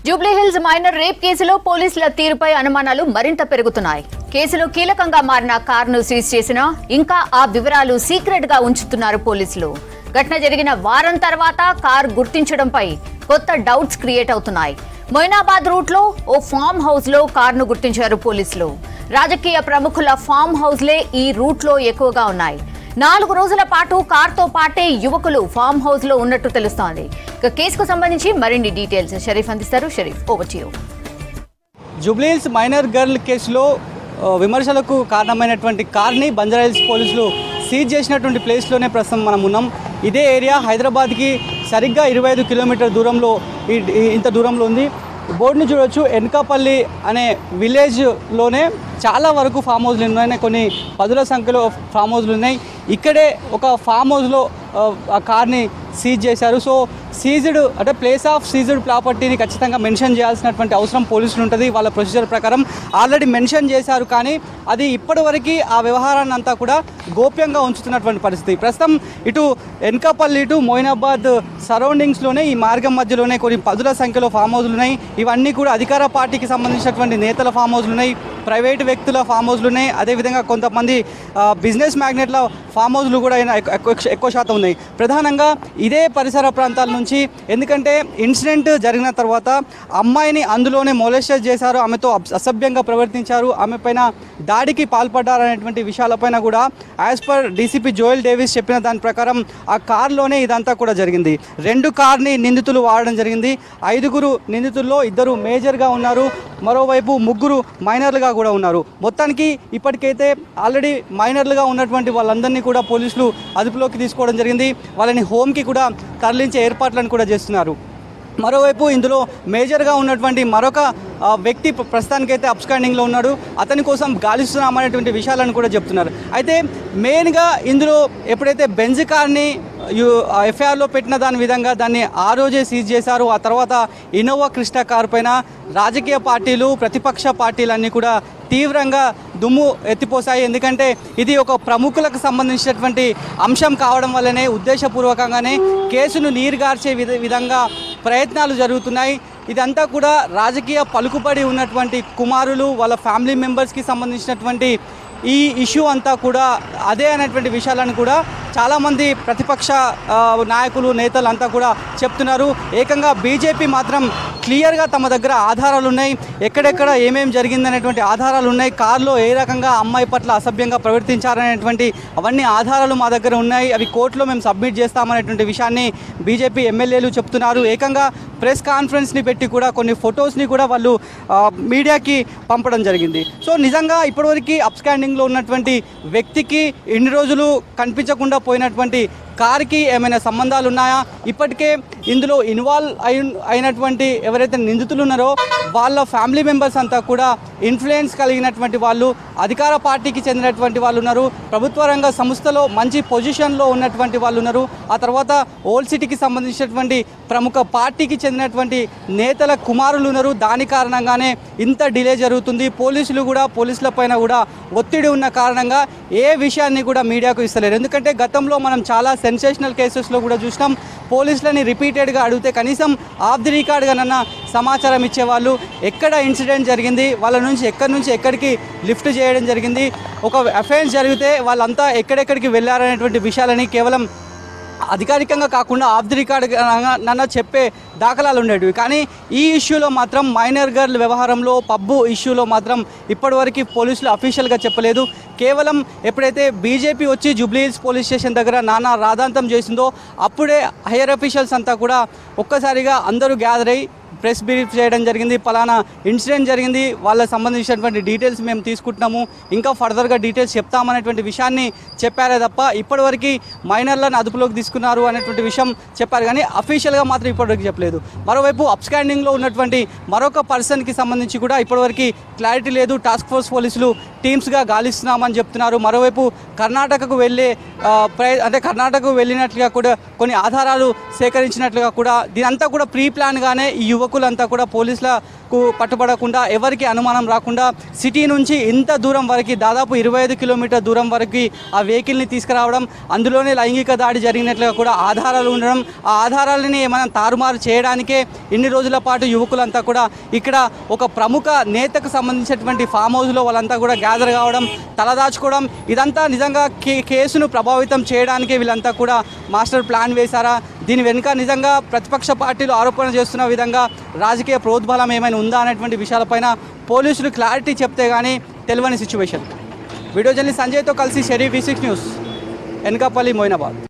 Jubilee Hills minor rape కేసులో పోలీసుల తీరుపై అనుమానాలు మరింత పెరుగుతున్నాయి కేసులో కీలకంగా మారిన కారును సీజ్ చేసినా ఇంకా ఆ వివరాలు సీక్రెట్ గా ఉంచుతున్నారు పోలీసులు ఘటన జరిగిన వారం తర్వాత కారు గుర్తించడంపై కొత్త డౌట్స్ క్రియేట్ అవుతున్నాయి మొయినాబాద్ రూట్ లో ఓ ఫామ్ హౌస్ లో కారును గుర్తించారు పోలీసులు రాజకీయ ప్రముఖుల ఫామ్ హౌస్లే ఈ రూట్ లో ఎక్కువగా ఉన్నాయి నాలుగు రోజుల పాటు కార్తో పాటే యువకులు ఫామ్ హౌస్ లో ఉన్నట్టు తెలుస్తోంది ఇక కేసుకు సంబంధించి మరిన్ని డీటెయిల్స్ షరీఫ్ అందిస్తారు Sharif over to you Jubilee Hills minor girl కేసులో ఆ, విమర్శలకు కారణమైనటువంటి కార్ని బంజారాహిల్స్ పోలీసులు సీజ్ చేసినటువంటి ప్లేస్లోనే ప్రస్తుతం మనం ఉన్నాం ఇదే ఏరియా హైదరాబాద్కి సరిగ్గా ఇరవై ఐదు కిలోమీటర్ దూరంలో ఈ ఈ- ఇంత దూరంలో ఉంది బోర్డుని చూడొచ్చు ఎన్కాపల్లి అనే విలేజ్లోనే చాలా వరకు ఫామ్ హౌస్లు ఉన్నాయి కొన్ని పదుల సంఖ్యలో ఫామ్ హౌస్లు ఉన్నాయి ఇక్కడే ఒక ఫామ్ హౌస్లో ఆ, ఆ కార్ని సీజ్ చేశారు సో సీజ్డ్ అంటే ప్లేస్ ఆఫ్ సీజ్డ్ ప్రాపర్టీని ఖచ్చితంగా మెన్షన్ చేయాల్సినటువంటి అవసరం పోలీసులు ఉంటుంది వాళ్ళ ప్రొసీజర్ ప్రకారం ఆల్రెడీ మెన్షన్ చేశారు కానీ అది ఇప్పటివరకు ఆ వ్యవహారాన్ని అంతా కూడా గోప్యంగా ఉంచుతున్నటువంటి పరిస్థితి ప్రస్తుతం ఇటు ఎన్కాపల్లి ఇటు మోయినాబాద్ సరౌండింగ్స్లోనే ఈ మార్గం మధ్యలోనే కొన్ని పదుల సంఖ్యలో ఫామ్ హౌస్లు ఉన్నాయి ఇవన్నీ కూడా అధికార పార్టీకి సంబంధించినటువంటి నేతల ఫామ్ హౌస్లు ఉన్నాయి ప్రైవేట్ వ్యక్తుల ఫామ్ హౌస్లు ఉన్నాయి అదేవిధంగా కొంతమంది ఆ, బిజినెస్ మ్యాగ్నెట్ల ఫామ్ హౌస్లు కూడా అయినా ఎక్కు- ఎక్కువ ఎక్కువ శాతం ఉన్నాయి ప్రధానంగా ఇదే పరిసర ప్రాంతాల నుంచి ఎందుకంటే ఇన్సిడెంట్ జరిగిన తర్వాత అమ్మాయిని అందులోనే మొలెస్టెడ్ చేశారు ఆమెతో అబ్- అసభ్యంగా ప్రవర్తించారు ఆమె పైన దాడికి పాల్పడ్డారనేటువంటి విషయాలపైన కూడా as per DCP Joel Davis చెప్పిన దాని ప్రకారం ఆ కార్లోనే ఇదంతా కూడా జరిగింది రెండు కార్ని నిందితులు వాడడం జరిగింది ఐదుగురు నిందితుల్లో ఇద్దరు మేజర్గా ఉన్నారు మరోవైపు ముగ్గురు మైనర్లుగా కూడా ఉన్నారు మొత్తానికి ఇప్పటికైతే ఆల్రెడీ మైనర్లుగా ఉన్నటువంటి వాళ్ళందరినీ కూడా పోలీసులు అదుపులోకి తీసుకోవడం జరిగింది వాళ్ళని హోమ్కి కూడా తరలించే ఏర్పాట్లను కూడా చేస్తున్నారు మరోవైపు ఇందులో మేజర్గా ఉన్నటువంటి మరొక ఆ, వ్యక్తి ప్ర- ప్రస్తుతానికైతే అప్స్కాండింగ్లో ఉన్నాడు అతని కోసం గాలిస్తున్నామనేటువంటి విషయాలను కూడా చెప్తున్నారు అయితే మెయిన్గా ఇందులో ఎప్పుడైతే బెంజ్ కార్ని ఎఫ్ఐఆర్లో పెట్టిన దాని విధంగా దాన్ని ఆ రోజే సీజ్ చేశారు ఆ తర్వాత ఇన్నోవా క్రిస్టా కారు పైన రాజకీయ పార్టీలు ప్రతిపక్ష పార్టీలన్నీ కూడా తీవ్రంగా దుమ్ము ఎత్తిపోసాయి ఎందుకంటే ఇది ఒక ప్రముఖులకు సంబంధించినటువంటి అంశం కావడం వల్లనే ఉద్దేశపూర్వకంగానే కేసును నీరుగార్చే విధ విధంగా ప్రయత్నాలు జరుగుతున్నాయి ఇదంతా కూడా రాజకీయ పలుకుబడి ఉన్నటువంటి కుమారులు వాళ్ళ ఫ్యామిలీ మెంబర్స్కి సంబంధించినటువంటి ఈ ఇష్యూ అంతా కూడా అదే అనేటువంటి విషయాలను కూడా చాలామంది ప్రతిపక్ష ఆ, నాయకులు నేతలు అంతా కూడా చెప్తున్నారు ఏకంగా బీజేపీ మాత్రం క్లియర్గా తమ దగ్గర ఆధారాలు ఉన్నాయి ఎక్కడెక్కడ ఏమేం జరిగిందనేటువంటి ఆధారాలు ఉన్నాయి కారులో ఏ రకంగా అమ్మాయి పట్ల అసభ్యంగా ప్రవర్తించారనేటువంటి అవన్నీ ఆధారాలు మా దగ్గర ఉన్నాయి అవి కోర్టులో మేము సబ్మిట్ చేస్తామనేటువంటి విషయాన్ని బీజేపీ ఎమ్మెల్యేలు చెప్తున్నారు ఏకంగా ప్రెస్ కాన్ఫరెన్స్ని పెట్టి కూడా కొన్ని ఫొటోస్ని కూడా వాళ్ళు ఆ, మీడియాకి పంపడం జరిగింది సో నిజంగా ఇప్పటివరకు అప్స్కాండింగ్లో ఉన్నటువంటి వ్యక్తికి ఇన్ని రోజులు కనిపించకుండా పోయినటువంటి కార్కి ఏమైనా సంబంధాలు ఉన్నాయా ఇప్పటికే ఇందులో ఇన్వాల్వ్ అయి అయినటువంటి ఎవరైతే నిందితులు ఉన్నారో వాళ్ళ ఫ్యామిలీ మెంబర్స్ అంతా కూడా ఇన్ఫ్లుయెన్స్ కలిగినటువంటి వాళ్ళు అధికార పార్టీకి చెందినటువంటి వాళ్ళు ఉన్నారు ప్రభుత్వ రంగ సంస్థలో మంచి పొజిషన్లో ఉన్నటువంటి వాళ్ళు ఉన్నారు ఆ తర్వాత ఓల్డ్ సిటీకి సంబంధించినటువంటి ప్రముఖ పార్టీకి చెందినటువంటి నేతల కుమారులు ఉన్నారు దాని కారణంగానే ఇంత డిలే జరుగుతుంది పోలీసులు కూడా పోలీసుల పైన కూడా ఒత్తిడి ఉన్న కారణంగా ఏ విషయాన్ని కూడా మీడియాకు ఇస్తలేరు ఎందుకంటే గతంలో మనం చాలా సెన్సేషనల్ కేసెస్లో కూడా చూసినాం పోలీసులని రిపీటెడ్గా అడిగితే కనీసం ఆఫ్ ది రికార్డ్గానన్నా సమాచారం ఇచ్చేవాళ్ళు ఎక్కడ ఇన్సిడెంట్ జరిగింది వాళ్ళ నుంచి ఎక్కడి నుంచి ఎక్కడికి లిఫ్ట్ చేయడం జరిగింది ఒక అఫెన్స్ జరిగితే వాళ్ళంతా ఎక్కడెక్కడికి వెళ్ళారనేటువంటి విషయాలని కేవలం అధికారికంగా కాకుండా ఆఫ్ ది రికార్డ్ నన్న చెప్పే దాఖలాలు ఉండేటివి కానీ ఈ ఇష్యూలో మాత్రం మైనర్ గర్ల్ వ్యవహారంలో పబ్బు ఇష్యూలో మాత్రం ఇప్పటివరకు పోలీసులు అఫీషియల్గా చెప్పలేదు కేవలం ఎప్పుడైతే బీజేపీ వచ్చి జూబ్లీహిల్స్ పోలీస్ స్టేషన్ దగ్గర నానా రాధాంతం చేసిందో అప్పుడే హైయర్ అఫీషియల్స్ అంతా కూడా ఒక్కసారిగా అందరూ గ్యాదర్ అయ్యి ప్రెస్ బ్రీఫ్ చేయడం జరిగింది పలానా ఇన్సిడెంట్ జరిగింది వాళ్ళకి సంబంధించినటువంటి డీటెయిల్స్ మేము తీసుకుంటున్నాము ఇంకా ఫర్దర్గా డీటెయిల్స్ చెప్తామనేటువంటి విషయాన్ని చెప్పారే తప్ప ఇప్పటివరకు మైనర్లను అదుపులోకి తీసుకున్నారు అనేటువంటి విషయం చెప్పారు కానీ అఫీషియల్గా మాత్రం ఇప్పటివరకు చెప్పలేదు మరోవైపు అప్స్కాండింగ్లో ఉన్నటువంటి మరొక పర్సన్కి సంబంధించి కూడా ఇప్పటివరకు క్లారిటీ లేదు టాస్క్ ఫోర్స్ పోలీసులు టీమ్స్గా గాలిస్తున్నామని చెప్తున్నారు మరోవైపు కర్ణాటకకు వెళ్ళే ఆ, ప్రయ అంటే కర్ణాటకకు వెళ్ళినట్లుగా కూడా కొన్ని ఆధారాలు సేకరించినట్లుగా కూడా దీనంతా కూడా ప్రీ ప్లాన్గానే ఈ యువకులంతా కూడా పోలీసులకు పట్టుబడకుండా ఎవరికి అనుమానం రాకుండా సిటీ నుంచి ఇంత దూరం వరకు దాదాపు ఇరవై ఐదు కిలోమీటర్ దూరం వరకు ఆ వెహికల్ని తీసుకురావడం అందులోనే లైంగిక దాడి జరిగినట్లుగా కూడా ఆధారాలు ఉండడం ఆ ఆధారాలని ఏమైనా తారుమారు చేయడానికే ఇన్ని రోజుల పాటు యువకులంతా కూడా ఇక్కడ ఒక ప్రముఖ నేతకు సంబంధించినటువంటి ఫామ్ హౌస్లో వాళ్ళంతా కూడా గ్యాదర్ కావడం తలదాచుకోవడం ఇదంతా నిజంగా కే కేసును ప్రభావితం చేయడానికే వీళ్ళంతా కూడా మాస్టర్ ప్లాన్ వేశారా దీని వెనుక నిజంగా ప్రతిపక్ష పార్టీలు ఆరోపణ చేస్తున్న విధంగా రాజకీయ ప్రోద్బలం ఏమైనా ఉందా అనేటువంటి విషయాలపైన పోలీసులు క్లారిటీ చెప్తే కానీ తెలియని సిచ్యువేషన్ వీడియో జర్నలిస్ట్ సంజయ్తో కలిసి Sharif V six news Enakapalli Moinabad